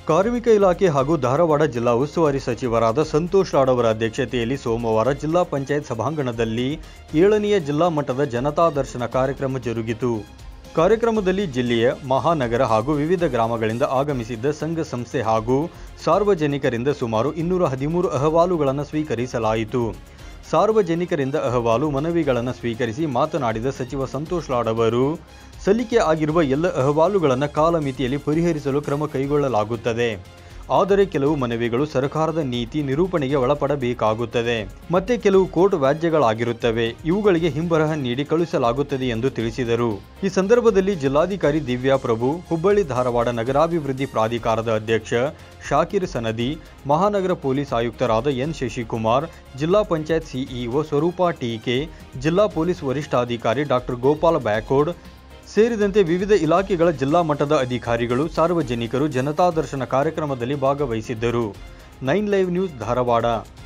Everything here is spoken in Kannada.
ಕಾರ್ಮಿಕ ಇಲಾಖೆ ಹಾಗೂ ಧಾರವಾಡ ಜಿಲ್ಲಾ ಉಸ್ತುವಾರಿ ಸಚಿವರಾದ ಸಂತೋಷ್ ಲಾಡ್ ಅವರ ಅಧ್ಯಕ್ಷತೆಯಲ್ಲಿ ಸೋಮವಾರ ಜಿಲ್ಲಾ ಪಂಚಾಯತ್ ಸಭಾಂಗಣದಲ್ಲಿ ಏಳನೆಯ ಜಿಲ್ಲಾ ಮಟ್ಟದ ಜನತಾ ದರ್ಶನ ಕಾರ್ಯಕ್ರಮ ಜರುಗಿತು ಕಾರ್ಯಕ್ರಮದಲ್ಲಿ ಜಿಲ್ಲೆಯ ಮಹಾನಗರ ಹಾಗೂ ವಿವಿಧ ಗ್ರಾಮಗಳಿಂದ ಆಗಮಿಸಿದ್ದ ಸಂಘ ಸಂಸ್ಥೆ ಹಾಗೂ ಸಾರ್ವಜನಿಕರಿಂದ ಸುಮಾರು ಇನ್ನೂರ ಹದಿಮೂರು ಅಹವಾಲುಗಳನ್ನು ಸ್ವೀಕರಿಸಲಾಯಿತು ಸಾರ್ವಜನಿಕರಿಂದ ಅಹವಾಲು ಮನವಿಗಳನ್ನು ಸ್ವೀಕರಿಸಿ ಮಾತನಾಡಿದ ಸಚಿವ ಸಂತೋಷ್ ಲಾಡ್ ಅವರು ಸಲ್ಲಿಕೆ ಆಗಿರುವ ಎಲ್ಲ ಅಹವಾಲುಗಳನ್ನು ಕಾಲಮಿತಿಯಲ್ಲಿ ಪರಿಹರಿಸಲು ಕ್ರಮ ಕೈಗೊಳ್ಳಲಾಗುತ್ತದೆ ಆದರೆ ಕೆಲವು ಮನವಿಗಳು ಸರ್ಕಾರದ ನೀತಿ ನಿರೂಪಣೆಗೆ ಒಳಪಡಬೇಕಾಗುತ್ತದೆ ಮತ್ತೆ ಕೆಲವು ಕೋರ್ಟ್ ವ್ಯಾಜ್ಯಗಳಾಗಿರುತ್ತವೆ ಇವುಗಳಿಗೆ ಹಿಂಬರಹ ನೀಡಿ ಕಳುಹಿಸಲಾಗುತ್ತದೆ ಎಂದು ತಿಳಿಸಿದರು ಈ ಸಂದರ್ಭದಲ್ಲಿ ಜಿಲ್ಲಾಧಿಕಾರಿ ದಿವ್ಯಾ ಪ್ರಭು ಹುಬ್ಬಳ್ಳಿ ಧಾರವಾಡ ನಗರಾಭಿವೃದ್ಧಿ ಪ್ರಾಧಿಕಾರದ ಅಧ್ಯಕ್ಷ ಶಾಕಿರ್ ಸನದಿ ಮಹಾನಗರ ಪೊಲೀಸ್ ಆಯುಕ್ತರಾದ ಎನ್ ಶಶಿಕುಮಾರ್ ಜಿಲ್ಲಾ ಪಂಚಾಯತ್ ಸಿಇಒ ಸ್ವರೂಪ ಟೀಕೆ ಜಿಲ್ಲಾ ಪೊಲೀಸ್ ವರಿಷ್ಠಾಧಿಕಾರಿ ಡಾಕ್ಟರ್ ಗೋಪಾಲ್ ಬ್ಯಾಕೋಡ್ ಸೇರಿದಂತೆ ವಿವಿಧ ಇಲಾಖೆಗಳ ಜಿಲ್ಲಾ ಮಟ್ಟದ ಅಧಿಕಾರಿಗಳು ಸಾರ್ವಜನಿಕರು ಜನತಾ ದರ್ಶನ ಕಾರ್ಯಕ್ರಮದಲ್ಲಿ ಭಾಗವಹಿಸಿದ್ದರು ನೈನ್ ಲೈವ್ ನ್ಯೂಸ್ ಧಾರವಾಡ